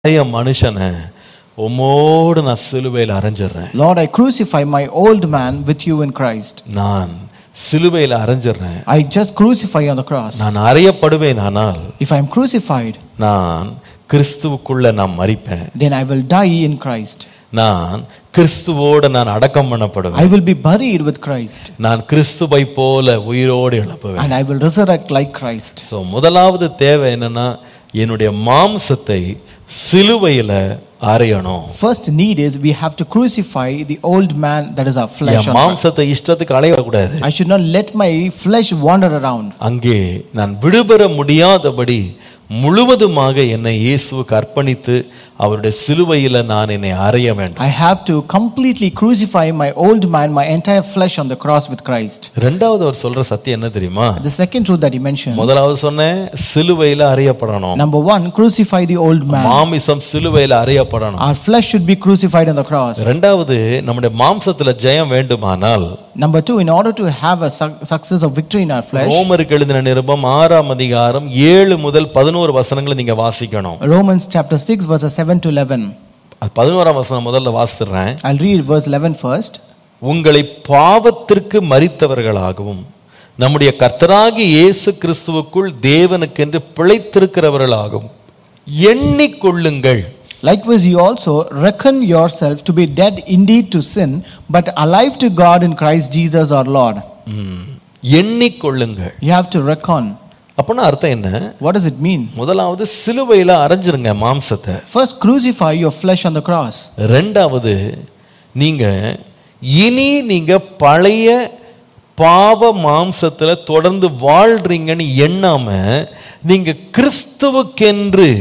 பழைய மனுஷனை உம்மோடு நான் சிலுவையில் அரைஞ்சிடுறேன் Lord, I crucify my old man with you in Christ. நான் சிலுவையில் அரைஞ்சிடுறேன் I just crucify on the cross. நான் அறியப்படுவேன் ஆனால் If I am crucified, நான் கிறிஸ்துவுக்குள்ள நான் மறிப்பேன் then I will die in Christ. நான் கிறிஸ்துவோடு நான் அடக்கம் பண்ணப்படுவேன் I will be buried with Christ. நான் கிறிஸ்துவை போல உயிரோடு எழுப்புவேன் And I will resurrect like Christ. So முதலாவது தேவை என்னன்னா என்னுடைய மாம்சத்தை சிலுவையில அறையணும் First need is we have to crucify the old man that is our flesh. N on மாம்சத்தை இஷ்டத்துக்கு அலையக்கூடாது I should not let my flesh wander around. அங்கே நான் விடுபெற முடியாதபடி முழுவதுமாக என்னை இயேசுவுக்கு அர்ப்பணித்து அவருடைய சிலுவையில நான் என்னை அறைய வேண்டும் I have to completely crucify my old man, my entire flesh on the cross with Christ. ரெண்டாவது அவர் சொல்ற சத்தியம் என்ன தெரியுமா The second truth that he mentioned. முதலாவது சொன்னேன் சிலுவையில அறியப்படணும் Number one, crucify the old man. மாமிசம் சிலுவையில அறியப்படணும் Our flesh should be crucified on the cross. ரெண்டாவது நம்முடைய மாம்சத்துல ஜெயம் வேண்டுமானால் Number two, in order to have a su- success of victory in our flesh, ரோமருக்கு எழுதின நிருபம் ஆறாம் அதிகாரம் ஏழு முதல் பதினோரு வசனங்களை நீங்க வாசிக்கணும் Romans chapter 6, verses 7 to 11. அது பதினோராம் வசனம் முதல்ல வாசிடுறேன் I'll read verse 11 first. உங்களை பாவத்திற்கு மறித்தவர்களாகவும் நம்முடைய கர்த்தராகி இயேசு கிறிஸ்துவுக்குள் தேவனுக்கென்று பிழைத்திருக்கிறவர்களாகவும் எண்ணிக்கொள்ளுங்கள் Likewise, you also reckon yourself to be dead indeed to sin, but alive to God in Christ Jesus our Lord. ம், எண்ணிக்கொள்ளுங்கள் You have to reckon. அப்படின்னா அர்த்தம் என்ன What does it mean? முதலாவது சிலுவையில அரைஞ்சிருங்க மாம்சத்தை First, crucify your flesh on the cross. ரெண்டாவது நீங்க இனி நீங்க பழைய பாவ மாம்சத்துல தொடர்ந்து வாழ்றீங்கன்னு எண்ணாம நீங்க கிறிஸ்துவுக்கென்று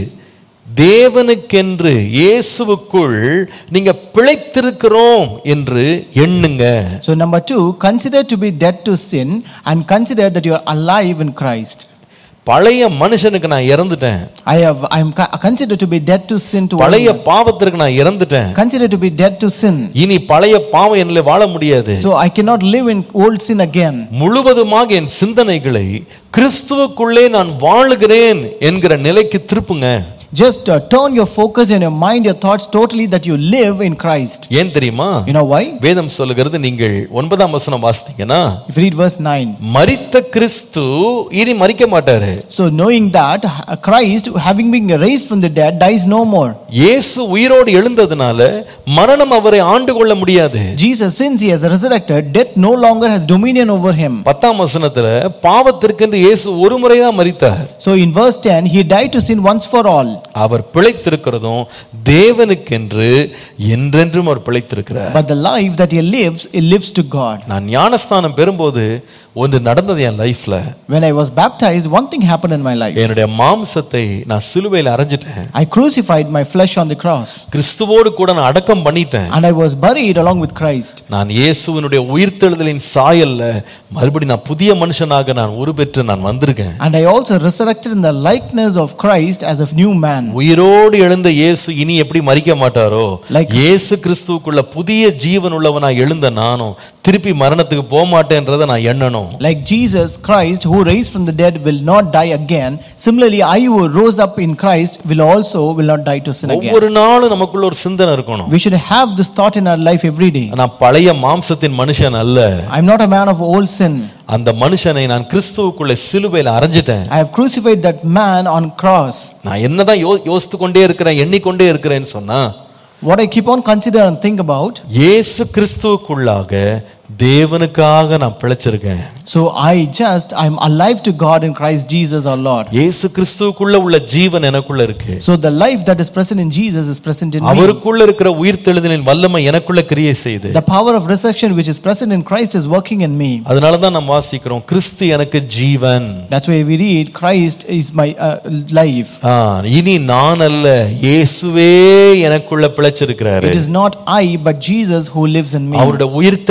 தேவனுக்கென்று இயேசுவுக்குள் நீங்க பிழைத்திருக்கிறோம் என்று எண்ணுங்க So, number two, consider to be dead to sin and consider that you are alive in Christ. பழைய மனுஷனுக்கு நான் இறந்துட்டேன் I have I am co- consider to be dead to sin to பழைய பாவத்திற்கு நான் இறந்துட்டேன் consider to be dead to sin. இனி பழைய பாவம் என்னில் வாழ முடியாது So I cannot live in old sin again. முழுவதுமாக என் சிந்தனைகளை கிறிஸ்துவுக்குள்ளே நான் வாழுகிறேன் என்கிற நிலைக்கு திருப்புங்க Just uh, turn your focus and your mind, your thoughts totally that you live in Christ. ஏன் தெரியுமா You know why? வேதம் சொல்லுகிறது நீங்கள் ஒன்பதாம் வசனம் வாசித்தீங்கன்னா If you read verse 9. மரித்த கிறிஸ்து இனி மறிக்க மாட்டாரு So knowing that uh, Christ, having been raised from the dead, dies no more. இயேசு உயிரோடு எழுந்ததுனால மரணம் அவரை ஆண்டு கொள்ள முடியாது Jesus, since he has resurrected, death no longer has dominion over him. பத்தாம் வசனத்துல பாவத்திற்கென்று இயேசு ஒரு முறைதான் மரித்தார் So in verse 10, he died to sin once for all. அவர் பிழைத்திருக்கிறதும் தேவனுக்கென்று என்றென்றும் அவர் பிழைத்திருக்கிறார் But the life that he lives, he lives to God. நான் ஞானஸ்தானம் பெறும்போது ஒன்று நடந்தது என் லைஃப்ல When I was baptized, one thing happened in my life. என்னுடைய மாம்சத்தை நான் சிலுவையில் அரைஞ்சிட்டேன் I crucified my flesh on the cross. கிறிஸ்துவோடு கூட நான் அடக்கம் பண்ணிட்டேன் And I was buried along with Christ. நான் இயேசுவினுடைய உயிர்த்தெழுதலின் சாயல்ல மறுபடி நான் புதிய மனுஷனாக நான் உருப்பெற்று நான் வந்திருக்கேன் And I also resurrected in the likeness of Christ as a new man. உயிரோடு எழுந்த இயேசு இனி எப்படி மறிக்க மாட்டாரோ Like- இயேசு கிறிஸ்துவுக்குள்ள புதிய ஜீவன் உள்ளவனா எழுந்த நானும் திருப்பி மரணத்துக்கு போக மாட்டேன்றதை நான் எண்ணணும் Like Jesus Christ, who raised from the dead, will not die again. Similarly, I who rose up in Christ will also will not die to sin again. ஒவ்வொரு நாளும் நமக்குள்ள ஒரு சிந்தனை இருக்கணும் We should have this thought in our life every day. நான் பழைய மாம்சத்தின் மனுஷன் அல்ல I'm not a man of old sin. அந்த மனுஷனை நான் கிறிஸ்துவுக்குள்ள சிலுவையில் அரைஞ்சிட்டேன் I have crucified that man on cross. நான் என்னதான் யோ யோசித்து கொண்டே இருக்கிறேன் எண்ணிக்கொண்டே இருக்கிறேன்னு சொன்னா What I keep on consider and think about. இயேசு கிறிஸ்துவுக்குள்ளாக தேவனுக்காக நான் பிழைச்சிருக்கேன் So I just I'm alive to God in Christ Jesus our Lord. இயேசு கிறிஸ்துவுக்குள்ள உள்ள ஜீவன் எனக்குள்ள இருக்கு So the life that is present in Jesus is present in me. அவருக்குள்ள இருக்கிற உயிர்த்தெழுதலின் வல்லமை எனக்குள்ள கிரியை செய்து The power of resurrection which is present in Christ is working in me. அதனால தான் நாம் வாசிக்கிறோம் கிறிஸ்து எனக்கு ஜீவன் That's why we read Christ is my uh, life. ஆ, இனி நான் அல்ல இயேசுவே எனக்குள்ள பிழைச்சிருக்கிறாரு It is not I but Jesus who lives in me. அவருடைய உயிர்த்தெழுந்த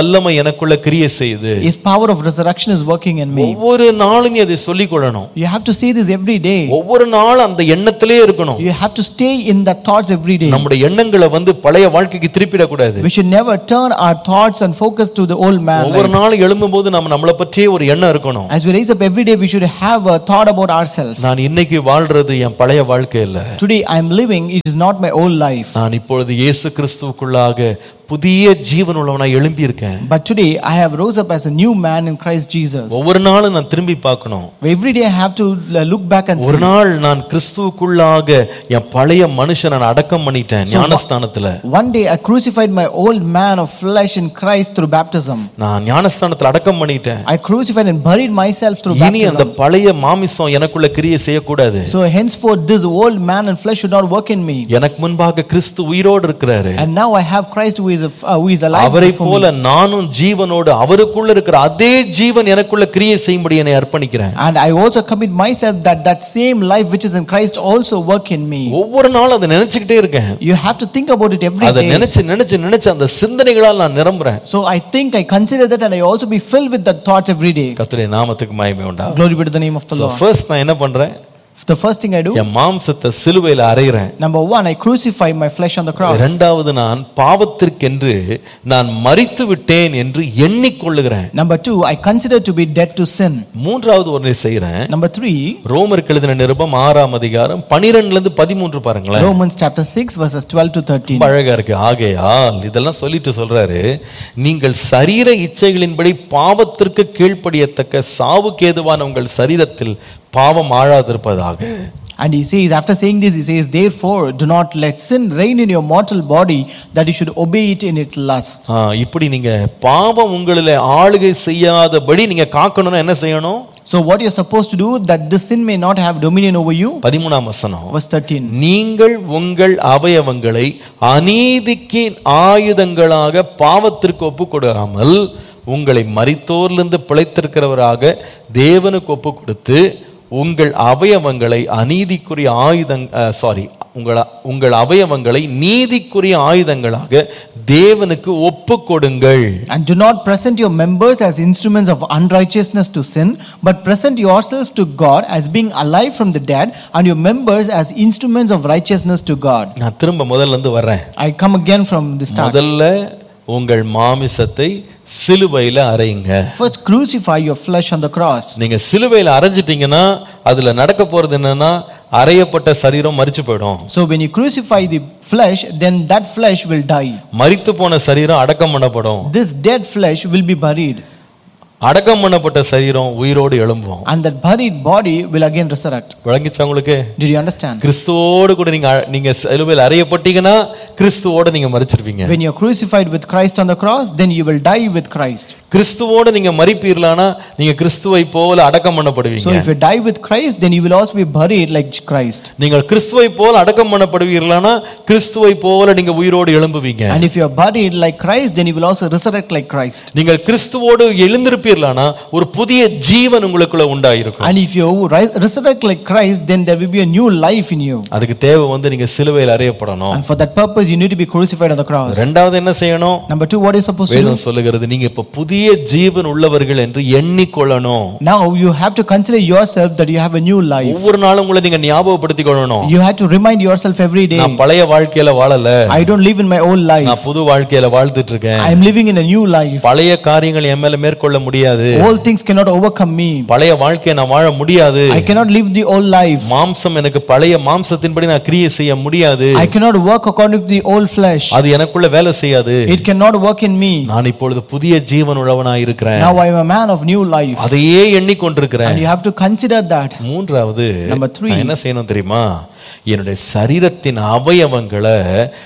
வல்லமை எனக்குள்ள கிரியை செய்யுது His power of resurrection is working in me. ஒவ்வொரு நாளும் நீ அதை சொல்லிக் கொள்ளணும் You have to say this every day. ஒவ்வொரு நாளும் அந்த எண்ணத்திலே இருக்கணும் You have to stay in the thoughts every day. நம்முடைய எண்ணங்களை வந்து பழைய வாழ்க்கைக்கு திருப்பிடக்கூடாது We should never turn our thoughts and focus to the old man. ஒவ்வொரு life. நாளும் எழும்பும்போது நம்ம நம்மளை பற்றியே ஒரு எண்ணம் இருக்கணும் As we raise up every day, we should have a thought about ourselves. நான் இன்னைக்கு வாழ்றது என் பழைய வாழ்க்கை இல்ல Today I am living, it is not my old life. நான் இப்பொழுது இயேசு கிறிஸ்துவுக்குள்ளாக புதிய ஜீவன் உள்ளவனா எழும்பி இருக்கேன் But today I have rose up as a new man in Christ Jesus. ஒவ்வொரு நாளும் நான் திரும்பி பார்க்கணும் Every day I have to uh, look back and ஒரு see. நாள் நான் கிறிஸ்துவுக்குள்ளாக என் பழைய மனுஷனை நான் அடக்கம் பண்ணிட்டேன் ஞானஸ்தானத்துல One day I crucified my old man of flesh in Christ through baptism. நான் ஞானஸ்தானத்துல அடக்கம் பண்ணிட்டேன் I crucified and buried myself through இனி அந்த baptism. பழைய மாமிசம் எனக்குள்ள கிரியை செய்யக்கூடாது So henceforth this old man and flesh should not work in me. எனக்கு முன்பாக கிறிஸ்து உயிரோடு இருக்கிறாரு And now I have Christ who is, a, uh, who is alive அவரை before me. போல நானும் ஜீவனோடு அவருக்குள்ள இருக்கிற அதே ஜீவன் எனக்குள்ள கிரியை செய்யும்படி என்னை அர்ப்பணிக்கிறேன் And I also commit myself that that same life which is in Christ also work in me. ஒவ்வொரு நாளும் அதை நினைச்சுக்கிட்டே இருக்கேன் You have to think about it every அதை day. நினைச்சு நினைச்சு நினைச்சு அந்த சிந்தனைகளால் நான் நிரம்புறேன் So I think I consider that and I also be filled with that thoughts every day. கர்த்தருடைய நாமத்துக்கு மகிமை உண்டா Glory be to the name of the So Lord. first நான் என்ன பண்றேன் The first thing I do, என் மாம்சத்தை சிலுவையில் அறைகிறேன் number one, I crucify my flesh on the cross. இரண்டாவது நான் பாவத்திற்கென்று நான் மரித்து விட்டேன் என்று எண்ணிக்கொள்ளுகிறேன் Number two, I consider to be dead to sin. மூன்றாவது ஒன்றை செய்கிறேன் Number three, ரோமருக்கு எழுதின நிருபம் ஆறாம் அதிகாரம் பனிரெண்டுல இருந்து பதிமூன்று பாருங்களேன் Romans chapter 6, verses 12 to 13. ரொம்ப அழகா இருக்கு ஆகையால் இதெல்லாம் சொல்லிட்டு சொல்றாரு நீங்கள் சரீர இச்சைகளின்படி பாவத்திற்கு கீழ்ப்படியத்தக்க சாவுக்கேதுவான உங்கள் சரீரத்தில் பாவம் ஆழாதிருப்பதாக And he says, after saying this, he says, Therefore, do not let sin reign in your mortal body, that you should obey it in its lust. ஆ, இப்படி நீங்க பாவம் உங்களில் ஆளுகை செய்யாதபடி நீங்க காக்கணும்னா என்ன செய்யணும் So, what you're supposed to do, that this sin may not have dominion over you. பதிமூணாம் வசனம் Verse 13. நீங்கள் உங்கள் அவயவங்களை அநீதிக்கு ஆயுதங்களாக பாவத்திற்கு ஒப்பு கொடுக்காமல் உங்களை மரித்தோர்லிருந்து பிழைத்திருக்கிறவராக தேவனுக்கு ஒப்பு கொடுத்து உங்கள் அவயவங்களை அநீதிக்குரிய ஆயுதங் சாரி உங்கள் உங்கள் அவயவங்களை நீதிக்குரிய ஆயுதங்களாக தேவனுக்கு ஒப்பு கொடுங்கள் And do not present your members as instruments of unrighteousness to sin, but present yourselves to God as being alive from the dead, and your members as instruments of righteousness to God. நான் திரும்ப முதல்ல இருந்து வர்றேன் I come again from the start. முதல்ல உங்கள் மாமிசத்தை சிலுவையில அறையுங்க First, crucify your flesh on the cross. நீங்க சிலுவையில அரைஞ்சிட்டீங்கன்னா அதுல நடக்க போறது என்னன்னா அறையப்பட்ட சரீரம் மரிச்சு போயிடும் So, when you crucify the flesh, then that flesh will die. மரித்து போன சரீரம் அடக்கம் பண்ணப்படும் This dead flesh will be buried, அடக்கம் பண்ணப்பட்ட சரீரம் உயிரோடு எழும்பும் and that buried body will again resurrect. விளங்கிச்சா உங்களுக்கு Did you understand? கிறிஸ்துவோடு கூட நீங்க அ- நீங்க சிலுவையில் அறையப்பட்டீங்கன்னா கிறிஸ்துவோட நீங்க மரிச்சிருவீங்க When you're crucified with Christ on the cross, then you will die with Christ. கிறிஸ்துவோட நீங்க மறிப்பீர்களானா நீங்க கிறிஸ்துவை போல அடக்கம் So, பண்ணப்படுவீங்க if you die with Christ, then you will also be buried like Christ. நீங்கள் கிறிஸ்துவை போல அடக்கம் பண்ணப்படுவீர்களானா கிறிஸ்துவை போல நீங்க உயிரோடு எழும்புவீங்க And if you are buried like Christ, then you will also resurrect like Christ. நீங்கள் கிறிஸ்துவோடு எழுந்திருப்பீர்களானா ஒரு புதிய ஜீவன் உங்களுக்குள்ள உண்டாயிருக்கும் And if you ri- resurrect like Christ, then there will be a new life in you. அதுக்கு தேவை வந்து நீங்க சிலுவையில் அறையப்படணும் And for that purpose, you need to be crucified on the cross. ரெண்டாவது என்ன செய்யணும் Number two, what are you supposed to do? வேதம் சொல்லுகிறது நீங்க இப்ப புதிய ஜீவன் உள்ளவர்கள் என்று எண்ணிக்கொள்ளணும் Now you have to consider yourself that you have a new life. ஒவ்வொரு நாளும் உங்களை நீங்க ஞாபகப்படுத்திக் கொள்ளணும் You have to remind yourself every day. நான் பழைய வாழ்க்கையில வாழல I don't live in my old life. நான் புது வாழ்க்கையில வாழ்ந்துட்டு இருக்கேன் I am living in a new life. பழைய காரியங்கள் என் மேல மேற்கொள்ள முடியாது All things cannot overcome me. பழைய வாழ்க்கையை நான் வாழ முடியாது I cannot live the old life. மாம்சம் எனக்கு பழைய மாம்சத்தின்படி நான் கிரியை செய்ய முடியாது I cannot work according to the old flesh. அது எனக்குள்ள வேலை செய்யாது It cannot work in me. நான் இப்பொழுது புதிய ஜீவன் உள்ளவனாய் இருக்கிறேன் Now I am a man of new life. அதையே எண்ணிக்கொண்டிருக்கிறேன் And you have to consider that. மூன்றாவது Number three. நான் என்ன செய்யணும் தெரியுமா என்னுடைய சரீரத்தின் அவயவங்களை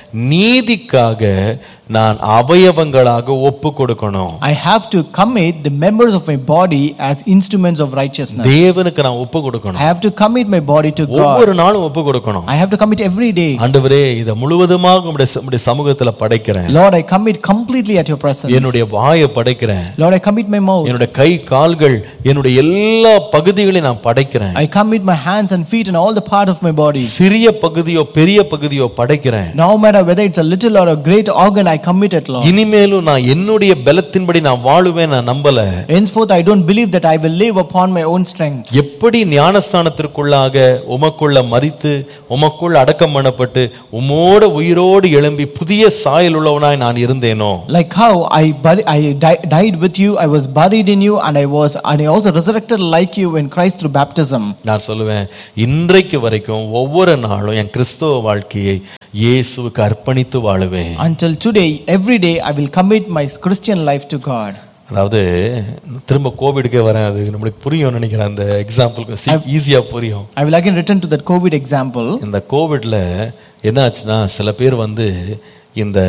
நீதிக்காக நான் அவயவங்களாக ஒப்பு கொடுக்கணும் I have to commit the members of my body as instruments of righteousness. தேவனுக்கு நான் ஒப்பு கொடுக்கணும் I have to commit my body to God. ஒவ்வொரு நாளும் ஒப்பு கொடுக்கணும் I have to commit every day. ஆண்டவரே இதை முழுவதுமாக உம்முடைய ச- உம்முடைய சமூகத்துல படைக்கிறேன் Lord, I commit completely at your presence. என்னுடைய வாயை படைக்கிறேன் Lord, I commit my mouth. என்னுடைய கை கால்கள் என்னுடைய எல்லா பகுதிகளையும் நான் படைக்கிறேன் I commit my hands and feet and all the part of my body. சிறிய பகுதியோ பெரிய பகுதியோ படைக்கிறேன் No matter whether it's a little or a great organ, I commit it, Lord. இனிமேலும் நான் என்னுடைய பலத்தின்படி நான் வாழுவேன் நான் நம்பல Henceforth, I don't believe that I will live upon my own strength. எப்படி ஞானஸ்தானத்திற்குள்ளாக உமக்குள்ள மரித்து உமக்குள்ள அடக்கம் பண்ணப்பட்டு உமோட உயிரோடு எழும்பி புதிய சாயல் உள்ளவனாய் நான் இருந்தேனோ Like how I, bur- I di- died with you, I was buried in you, and I was, and I also resurrected like you in Christ through baptism. நான் சொல்லுவேன் இன்றைக்கு வரைக்கும் ஒவ்வொரு நாளும் என் கிறிஸ்தவ வாழ்க்கையை இயேசுவுக்கு அர்ப்பணித்து வாழுவேன் Until today, every day, I will commit my Christian life to God. அதாவது திரும்ப கோவிடுக்கே வரேன் அது நம்மளுக்கு புரியும் நினைக்கிறேன் அந்த எக்ஸாம்பிளுக்கு ஈஸியா புரியும் I will again return to that COVID example. இந்த கோவிட்ல என்ன ஆச்சுன்னா சில பேர் வந்து இந்த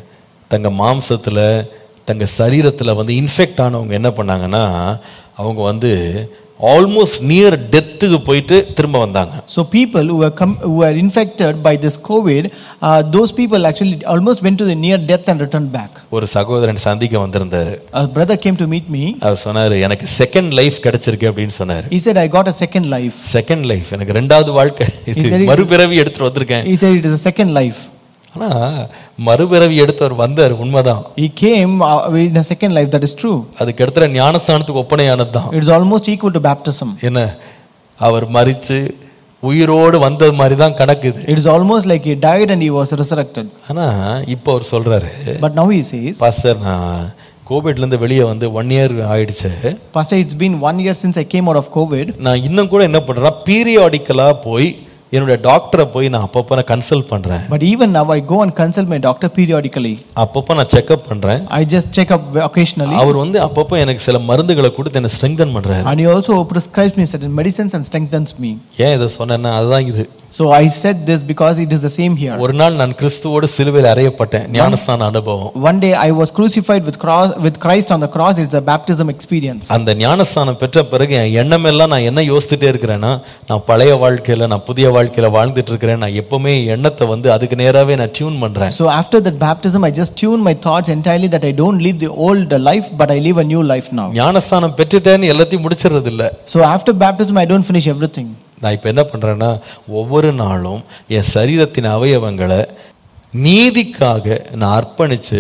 தங்க மாம்சத்துல தங்க சரீரத்துல வந்து இன்ஃபெக்ட் ஆனவங்க என்ன பண்ணாங்கன்னா அவங்க வந்து ஆல்மோஸ்ட் நியர் டெத்துக்கு போயிட்டு திரும்ப வந்தாங்க So people who were com- who were infected by this COVID, uh, those people actually almost went to the near death and returned back. ஒரு சகோதரன் சந்திக்க வந்திருந்தாரு A brother came to meet me. அவர் சொன்னாரு எனக்கு second life கிடைச்சிருக்கு அப்படின்னு சொன்னாரு He said, "I got a second life." Second life எனக்கு ரெண்டாவது வாழ்க்கை இது சரி. மறுபிறவி எடுத்துட்டு வந்திருக்கேன் He said, "It is a second life." ஆனா மறுபிறவி எடுத்தவர் வந்தார் உண்மைதான் He came uh, in a second life. That is true. அதுக்கு அடுத்த ஞானஸ்தானத்துக்கு ஒப்பனையானது தான் It is almost equal to baptism. என்ன அவர் மரிச்சு உயிரோடு வந்தது மாதிரி தான் கணக்கு இது It is almost like he died and he was resurrected. ஆனா இப்போ அவர் சொல்றாரு But now he says, pastor நான் கோவிட்ல இருந்து வெளியே வந்து ஒன் இயர் ஆயிடுச்சு Pastor, it's been one year since I came out of COVID. நான் இன்னும் கூட என்ன பண்றேன்னா பீரியாடிக்கலா போய் என்னுடைய டாக்டரை போய் நான் அப்பப்போ நான் கன்சல்ட் பண்றேன் But even now, I go and consult my doctor periodically. அப்பப்போ நான் செக்அப் பண்றேன் I just check up occasionally. அவர் வந்து அப்பப்போ எனக்கு சில மருந்துகளை கொடுத்து என்னை ஸ்ட்ரெங்தன் பண்றாரு And he also prescribes me certain medicines and strengthens me. ஏன் இதை சொன்னேன்னா அதுதான் இது So I said this because it is the same here. ஒரு நாள் நான் கிறிஸ்துவோடு சிலுவையில் அறையப்பட்டேன் ஞானஸ்தான அனுபவம் One day I was crucified with cross with Christ on the cross. It's a baptism experience. அந்த ஞானஸ்தானம் பெற்ற பிறகு என் எண்ணம் எல்லாம் நான் என்ன யோசிச்சுட்டே இருக்கிறேன்னா நான் பழைய வாழ்க்கையில நான் புதிய வாழ்க்கையில வாழ்ந்துட்டு இருக்கிறேன் நான் எப்பவுமே என் எண்ணத்தை வந்து அதுக்கு நேராவே நான் டியூன் பண்றேன் So after that baptism, I just tune my thoughts entirely that I don't live the old life, but I live a new life now. ஞானஸ்தானம் பெற்றுட்டேன்னு எல்லாத்தையும் முடிச்சிடுறது இல்ல So after baptism, I don't finish everything. நான் இப்போ என்ன பண்றேன்னா ஒவ்வொரு நாளும் என் சரீரத்தின் அவயவங்களை நீதிக்காக நான் அர்ப்பணிச்சு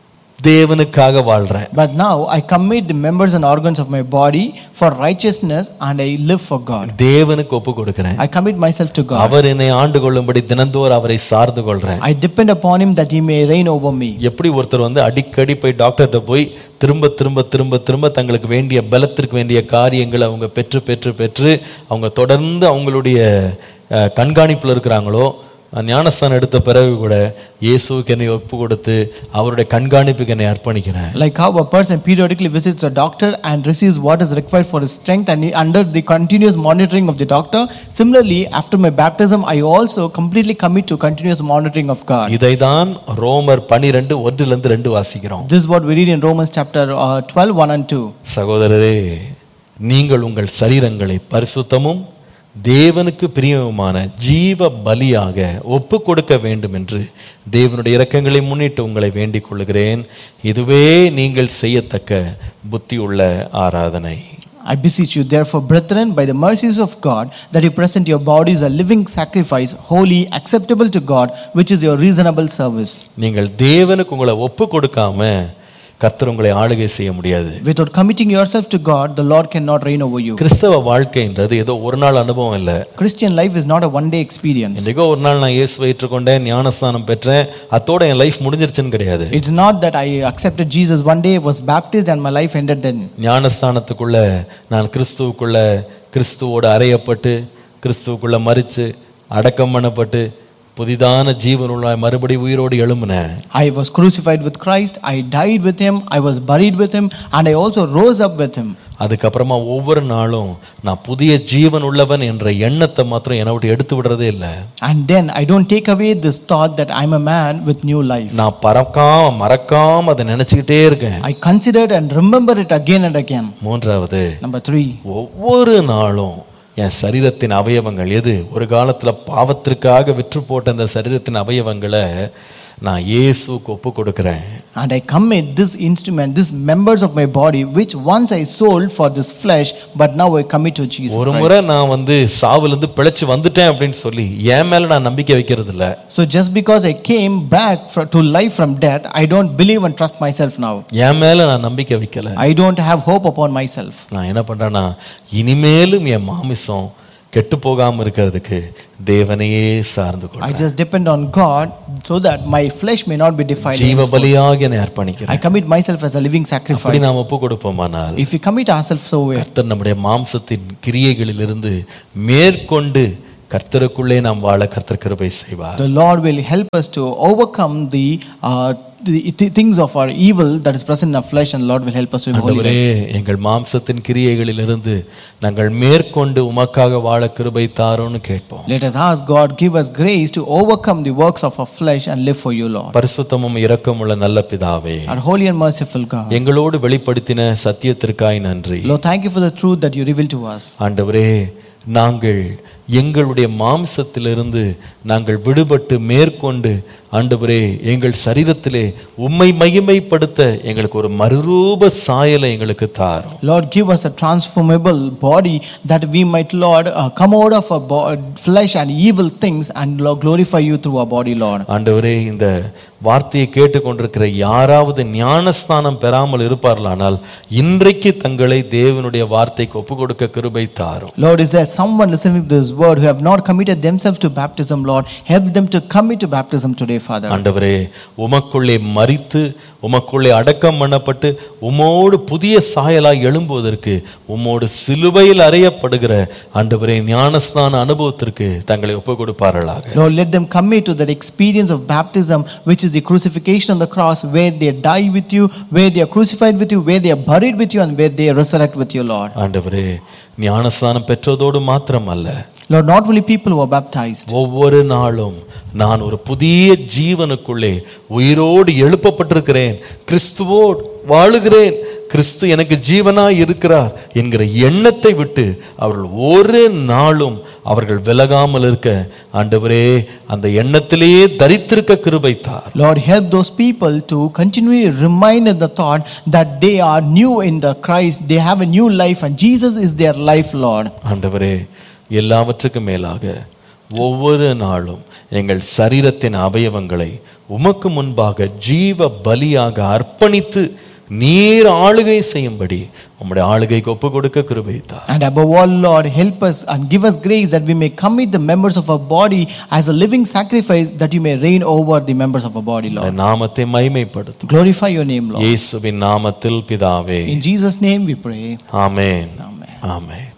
தேவனுக்காக வாழ்றேன் But now I commit the members and organs of my body for righteousness and I live for God. தேவனுக்கு ஒப்பு கொடுக்கிறேன் I commit myself to God. அவர் என்னை ஆண்டு கொள்ளும்படி தினந்தோறும் அவரை சார்ந்து கொள்றேன் I depend upon Him that He may reign over me. எப்படி ஒருத்தர் வந்து அடிக்கடி போய் டாக்டர்கிட்ட போய் திரும்ப திரும்ப திரும்ப திரும்ப தங்களுக்கு வேண்டிய பலத்திற்கு வேண்டிய காரியங்களை அவங்க பெற்று பெற்று பெற்று அவங்க தொடர்ந்து அவங்களுடைய அஹ், கண்காணிப்புல இருக்கிறாங்களோ அஹ், ஞானஸ்தானம் எடுத்த பிறகு கூட இயேசுவுக்கு என்னை ஒப்பு கொடுத்து அவருடைய கண்காணிப்புக்கு என்னை அர்ப்பணிக்கிறேன் Like how a person periodically visits a doctor and receives what is required for his strength and he- under the continuous monitoring of the doctor. Similarly, after my baptism, I also completely commit to continuous monitoring of God. இதைதான் ரோமர் பனிரெண்டு ஒன்றுல இருந்து ரெண்டு வாசிக்கிறோம் This is what we read in Romans chapter uh, 12, 1 and 2. சகோதரரே நீங்கள் உங்கள் சரீரங்களை பரிசுத்தமும் தேவனுக்கு பிரியமுமான ஜீவ பலியாக ஒப்பு கொடுக்க வேண்டும் என்று தேவனுடைய இரக்கங்களை முன்னிட்டு உங்களை வேண்டிக் கொள்கிறேன் இதுவே நீங்கள் செய்யத்தக்க புத்தியுள்ள ஆராதனை I beseech you, therefore, brethren, by the mercies of God, that you present your bodies a living sacrifice, holy, acceptable to God, which is your reasonable service. நீங்கள் தேவனுக்கு உங்களை ஒப்பு கொடுக்காம கர்த்தர் உங்களை ஆளுகை செய்ய முடியாது Without committing yourself to God, the Lord cannot reign over you. கிறிஸ்தவ வாழ்க்கைன்றது ஏதோ ஒரு நாள் அனுபவம் இல்லை Christian life is not a one day experience. இன்றைக்கோ ஒரு நாள் நான் இயேசுவை ஏற்றுக்கொண்டேன் ஞானஸ்தானம் பெற்றேன் அத்தோட என் லைஃப் முடிஞ்சிருச்சுன்னு கிடையாது It's not that I accepted Jesus one day, was baptized, and my life ended then. ஞானஸ்தானத்துக்குள்ள நான் கிறிஸ்துவுக்குள்ள கிறிஸ்துவோடு அறையப்பட்டு கிறிஸ்துவுக்குள்ள மறித்து அடக்கம் பண்ணப்பட்டு புதிதான ஜீவனுள்ள மறுபடி உயிரோடு எழும்பினேன் I was crucified with Christ, I died with Him, I was buried with Him, and I also rose up with Him. அதுக்கப்புறமா ஒவ்வொரு நாளும் நான் புதிய ஜீவன் உள்ளவன் என்ற எண்ணத்தை மாத்திரம் என்னை விட்டு எடுத்து விடுறதே இல்லை And then I don't take away this thought that I'm a man with new life. நான் பறக்காம மறக்காம அதை நினைச்சுக்கிட்டே இருக்கேன் I consider it and remember it again and again. மூன்றாவது Number three, ஒவ்வொரு நாளும் என் சரீரத்தின் அவயவங்கள் எது ஒரு காலத்துல பாவத்திற்காக விற்று போட்ட அந்த சரீரத்தின் அவயவங்களை நான் இயேசுவுக்கு ஒப்பு கொடுக்கிறேன் And I commit this instrument, these members of my body, which once I sold for this flesh, but now I commit to Jesus ஒரு Christ. முறை நான் வந்து சாவுலேருந்து பிழைச்சு வந்துட்டேன் அப்படின்னு சொல்லி என் மேல நான் நம்பிக்கை வைக்கிறது இல்ல So just because I came back fro- to life from death, I don't believe and trust myself now. என் மேல நான் நம்பிக்கை வைக்கல I don't have hope upon myself. நான் என்ன பண்றேன்னா இனிமேலும் என் மாமிசம் கெட்டு போகாம இருக்கிறதுக்கு தேவனையே சார்ந்து I கொள்றேன் just depend on God so that my flesh may not be defiled. ஜீவ henceforth. பலியாக என்னை அர்ப்பணிக்கிறேன் I commit myself as a living அப்படி sacrifice. நாம் ஒப்பு கொடுப்போமானால் If we commit ourselves so way, கர்த்தர் நம்முடைய மாம்சத்தின் கிரியைகளிலிருந்து மேற்கொண்டு கர்த்தருக்குள்ளே நாம் வாழ கர்த்தர் கிருபை செய்வார் the Lord will help us to overcome the, uh, the th- things of our evil that is present in our flesh, and Lord will help us to be holy. ஆண்டவரே எங்கள் மாம்சத்தின் கிரியைகளிலிருந்து நாங்கள் மேற்கொண்டு உமக்காக வாழ கிருபை தாரோன்னு கேட்போம் Let us ask God, give us grace to overcome the works of our flesh and live for you, Lord. பரிசுத்தமும் இரக்கமுள்ள நல்ல பிதாவே Our holy and merciful God. எங்களோடு வெளிப்படுத்தின சத்தியத்திற்காய் நன்றி Lord, thank you for the truth that you revealed to us. ஆண்டவரே நாங்கள் எங்களுடைய மாம்சத்திலிருந்து நாங்கள் விடுபட்டு மேற்கொண்டு ஆண்டவரே எங்கள் சரீரத்திலே உம்மை மகிமைப்படுத்த எங்களுக்கு ஒரு மறுரூப சாயலை எங்களுக்கு தாரும் Lord, give us a transformable body that we might, Lord, uh, come out of our bo- flesh and evil things and Lord, glorify you through our body, Lord. ஆண்டவரே இந்த வார்த்தையை கேட்டுக்கொண்டிருக்கிற யாராவது ஞானஸ்தானம் பெறாமல் இருப்பார்களானால் இன்றைக்கு தங்களை தேவனுடைய வார்த்தைக்கு ஒப்பு கொடுக்க கிருபை தாரும் Lord, is there someone listening to this word who have not committed themselves to baptism, Lord? Help them to commit to baptism today, Father. ஆண்டவரே உமக்குள்ளே மரித்து உமக்குள்ளே அடக்கம் பண்ணப்பட்டு உமோடு புதிய சாயலாய் எழும்புவதற்கு உம்மோடு சிலுவையில் அறையப்படுகிற ஆண்டவரே ஞானஸ்தான அனுபவத்திற்கு தங்களை ஒப்பு கொடுப்பார்களாக Lord, let them commit to that experience of baptism, which is the crucifixion on the cross, where they die with you, where they are crucified with you, where they are buried with you, and where they resurrect with you, Lord. ஆண்டவரே ஞானஸ்தானம் பெற்றதோடு மாத்திரமல்ல Lord, not only people who are baptized, ஒவ்வொரு நாளும் நான் ஒரு புதிய ஜீவனுக்குள்ளே உயிரோடு எழுப்பப்பட்டிருக்கிறேன் கிறிஸ்துவோடு வாழுகிறேன் கிறிஸ்து எனக்கு ஜீவனாய் இருக்கிறார் என்கிற எண்ணத்தை விட்டு அவர்கள் ஒரு நாளும் அவர்கள் விலகாமல் இருக்க ஆண்டவரே அந்த எண்ணத்திலேயே தரித்திருக்க கிருபைத்தார் Lord, help those people to continually remain in the thought that they are new in the Christ, they have a new life, and Jesus is their life, Lord. ஆண்டவரே எல்லாவற்றுக்கும் மேலாக ஒவ்வொரு நாளும் எங்கள் சரீரத்தின் அவயவங்களை உமக்கு முன்பாக ஜீவ பலியாக அர்ப்பணித்து நீர் ஆளுகை செய்யும்படி உம்முடைய ஆளுகைக்கு ஒப்பு கொடுக்க கிருபைத்தார் And above all, Lord, help us and give us grace that we may commit the members of our body as a living sacrifice that you may reign over the members of our body, இந்த Lord. நாமத்தை மைமைப்படுத்தும் Glorify your name, Lord. இயேசுவின் நாமத்தில் பிதாவே In Jesus' name we pray. Amen Amen. Amen